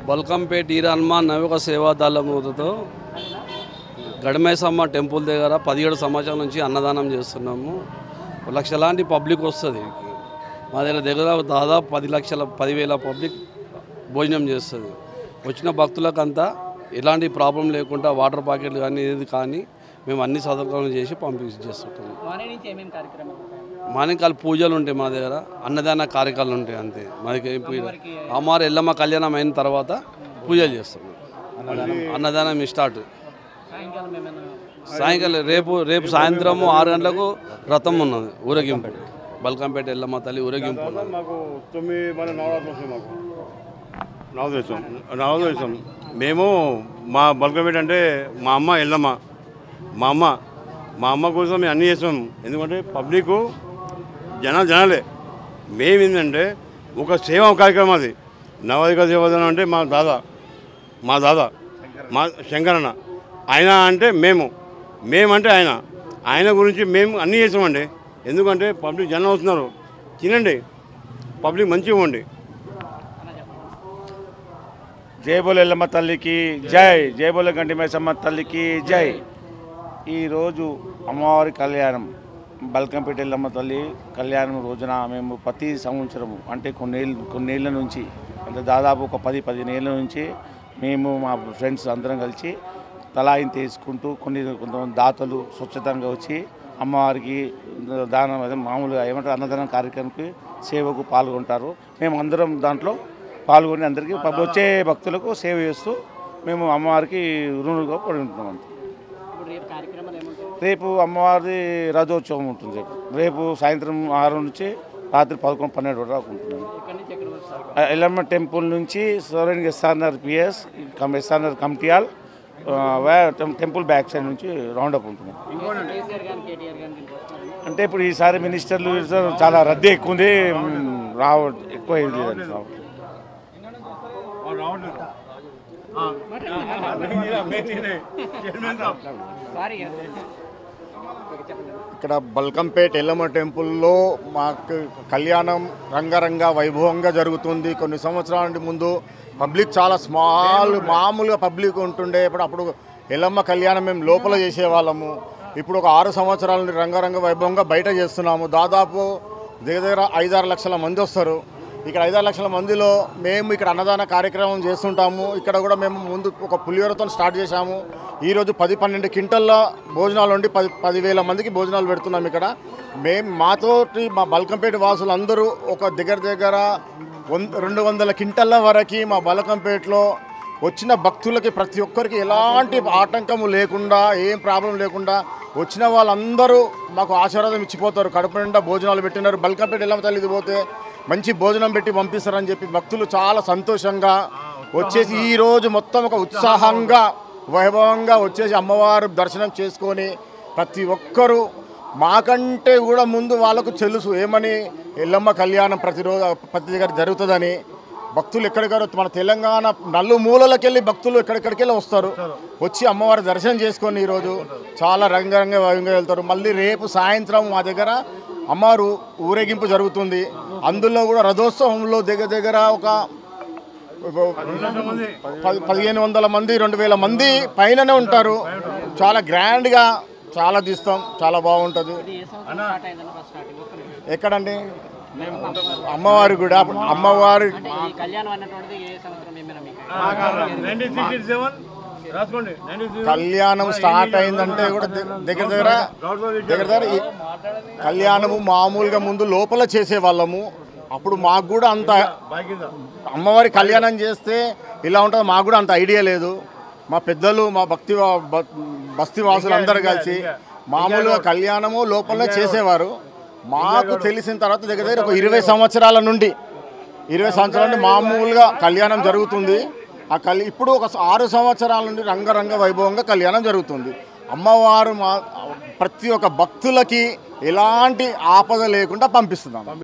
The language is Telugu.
బల్కంపేట ఈరన్మ నవక సేవా దళముతో గడమేసమ్మ టెంపుల్ దగ్గర పదిహేడు సంవత్సరాల నుంచి అన్నదానం చేస్తున్నాము లక్షలాంటి పబ్లిక్ వస్తుంది మా దగ్గర దగ్గర దాదాపు పది లక్షల పదివేల పబ్లిక్ భోజనం చేస్తుంది వచ్చిన భక్తులకంతా ఎలాంటి ప్రాబ్లం లేకుండా వాటర్ ప్యాకెట్లు కానీ ఏది కానీ మేము అన్ని సదుపాయాలు చేసి పంపించేస్తుంటాము మార్నింగ్ నుంచి ఏమేమి కార్యక్రమాలు ఉంటాయి? మానికాలు పూజలు ఉంటాయి మా దగ్గర అన్నదాన కార్యక్రమాలు ఉంటాయి అంతే మాది అమ్మారు ఎల్లమ్మ కళ్యాణం అయిన తర్వాత పూజలు చేస్తాం అన్నదానం స్టార్ట్ సాయంకాలం ఏమైనా సాయంకాలం రేపు రేపు సాయంత్రము ఆరు గంటలకు రథం ఉన్నది ఊరేగింపు బల్కంపేట ఎల్లమ్మ తల్లి ఊరేగింపు ఉన్నది మాకు తొమ్మిది మన నవరాత్రులు వస్తాయి మాకు నవదేశం నవదేశం మేము మా బల్కమేట అంటే మా అమ్మ ఎల్లమ్మ మా అమ్మ మా అమ్మ కోసం మేము అన్నీ చేస్తాం ఎందుకంటే పబ్లిక్ జనాలు జనాలే మేము ఏంటంటే ఒక సేవా కార్యక్రమం అది నవదిక సేవదనం అంటే మా దాదా మా దాదా మా శంకరన్న ఆయన అంటే మేము మేమంటే ఆయన ఆయన గురించి మేము అన్నీ చేస్తామండి ఎందుకంటే పబ్లిక్ జనం వస్తున్నారు తినండి పబ్లిక్ మంచిగా ఇవ్వండి జయబోల ఎల్లమ్మ తల్లికి జై జయబోల గంటి మైసమ్మ తల్లికి జై ఈరోజు అమ్మవారి కళ్యాణం బల్కంపేట ఎల్లమ్మ తల్లి కళ్యాణం రోజున మేము ప్రతి సంవత్సరము అంటే కొన్నేళ్ళు కొన్నేళ్ళ నుంచి అంటే దాదాపు ఒక పది పదిహేను ఏళ్ళ నుంచి మేము మా ఫ్రెండ్స్ అందరం కలిసి తలాయిని తీసుకుంటూ కొన్ని కొంతమంది దాతలు స్వచ్ఛతంగా వచ్చి అమ్మవారికి దానం అదే మామూలుగా ఏమంటారు అన్నదానం కార్యక్రమానికి సేవకు పాల్గొంటారు మేము అందరం దాంట్లో పాల్గొని అందరికీ పబ్- వచ్చే భక్తులకు సేవ చేస్తూ మేము అమ్మవారికి రుణుగా పడి ఉంటున్నాం అంతే ఇప్పుడు రేపు కార్యక్రమాలు ఏముంటాయి రేపు అమ్మవారి రథోత్సవం ఉంటుంది రేపు రేపు సాయంత్రం ఆరు నుంచి రాత్రి పదకొండు పన్నెండు వరకు ఉంటున్నాం ఇక్కడి నుంచి ఎక్కడ వస్తారు ఆ ఎల్లమ్మ టెంపుల్ నుంచి సోరెన్ ఎస్ఆర్నర్ పిఎస్ కమ్ ఎస్ఆర్నర్ కమిటియాల్ టెంపుల్ బ్యాక్ సైడ్ నుంచి రౌండప్ ఉంటుంది కేసీఆర్ కానీ కేటీఆర్ కానీ దీనికి వస్తున్నారు అంటే ఇప్పుడు ఈసారి మినిస్టర్లు చాలా రద్దీ ఎక్కువ ఉంది రావ ఎక్కువ ఇది లేదండి రావట్లేదు. సారీ ఇక్కడ బల్కంపేట్ ఎల్లమ్మ టెంపుల్లో మాకు కళ్యాణం రంగరంగ వైభవంగా జరుగుతుంది కొన్ని సంవత్సరాల నుండి ముందు పబ్లిక్ చాలా స్మాల్ మామూలుగా పబ్లిక్ ఉంటుండే ఇప్పుడు అప్పుడు ఎల్లమ్మ కళ్యాణం మేము లోపల చేసేవాళ్ళము ఇప్పుడు ఒక ఆరు సంవత్సరాల నుండి రంగరంగ వైభవంగా బయట చేస్తున్నాము దాదాపు దగ్గర దగ్గర ఐదారు లక్షల మంది వస్తారు ఇక్కడ ఐదారు లక్షల మందిలో మేము ఇక్కడ అన్నదాన కార్యక్రమం చేస్తుంటాము ఇక్కడ కూడా మేము ముందు ఒక పులిహోరతో స్టార్ట్ చేశాము ఈరోజు పది పన్నెండు క్వింటల్ల భోజనాలు ఉండి పది పదివేల మందికి భోజనాలు పెడుతున్నాం ఇక్కడ మేము మాతోటి మా బల్కంపేట వాసులు అందరూ ఒక దగ్గర దగ్గర వంద రెండు వందల క్వింటల్ల వరకు మా బల్కంపేటలో వచ్చిన భక్తులకి ప్రతి ఒక్కరికి ఎలాంటి ఆటంకము లేకుండా ఏం ప్రాబ్లం లేకుండా వచ్చిన వాళ్ళందరూ మాకు ఆశీర్వాదం ఇచ్చిపోతారు కడుపు నిండా భోజనాలు పెట్టినారు బల్కంపేట ఎల్లమ్మ తల్లిది పోతే మంచి భోజనం పెట్టి పంపిస్తారని చెప్పి భక్తులు చాలా సంతోషంగా వచ్చేసి ఈ రోజు మొత్తం ఒక ఉత్సాహంగా వైభవంగా వచ్చేసి అమ్మవారు దర్శనం చేసుకొని ప్రతి ఒక్కరూ మాకంటే కూడా ముందు వాళ్ళకు తెలుసు ఏమని ఎల్లమ్మ కళ్యాణం ప్రతిరోజు ప్రతి దగ్గర జరుగుతుందని భక్తులు ఎక్కడికారు మన తెలంగాణ నల్లు మూలలకెళ్ళి భక్తులు ఎక్కడెక్కడికెళ్ళి వస్తారు వచ్చి అమ్మవారి దర్శనం చేసుకొని ఈరోజు చాలా రంగరంగ వైభవంగా వెళ్తారు మళ్ళీ రేపు సాయంత్రం మా దగ్గర అమ్మవారు ఊరేగింపు జరుగుతుంది అందులో కూడా రథోత్సవంలో దగ్గర దగ్గర ఒక పది- పదిహేను వందల మంది రెండు వేల మంది పైననే ఉంటారు చాలా గ్రాండ్గా చాలా తీస్తాం చాలా బాగుంటుంది ఇది ఏ సంవత్సరం స్టార్ట్ అయిందన్న ఫస్ట్ స్టార్టింగ్ ఒక్క నిమిషం. ఎక్కడండి అమ్మవారి కూడా అమ్మవారి అంటే ఈ కళ్యాణం అన్నటువంటిది ఏ సంవత్సరం ఏమైనా మీకు రాసుకోండి కళ్యాణం స్టార్ట్ అయిందంటే కూడా ద- దగ్గర దగ్గర దగ్గర దగ్గర ఈ కళ్యాణము మామూలుగా ముందు లోపల చేసేవాళ్ళము అప్పుడు మాకు కూడా అంత అమ్మవారి కళ్యాణం చేస్తే ఇలా ఉంటుంది మాకు కూడా అంత ఐడియా లేదు మా పెద్దలు మా భక్తి వా- భ- బస్తీ వాసులు అందరూ కలిసి మామూలుగా కళ్యాణము లోపలనే చేసేవారు మాకు తెలిసిన తర్వాత దగ్గర దగ్గర ఒక ఇరవై సంవత్సరాల నుండి ఇరవై సంవత్సరాల నుండి మామూలుగా కళ్యాణం జరుగుతుంది ఆ కళ్యాణ ఇప్పుడు ఒక ఆరు సంవత్సరాల నుండి రంగరంగ వైభవంగా కళ్యాణం జరుగుతుంది అమ్మవారు మా ప్రతి ఒక్క భక్తులకి ఎలాంటి ఆపద లేకుండా పంపిస్తున్నాం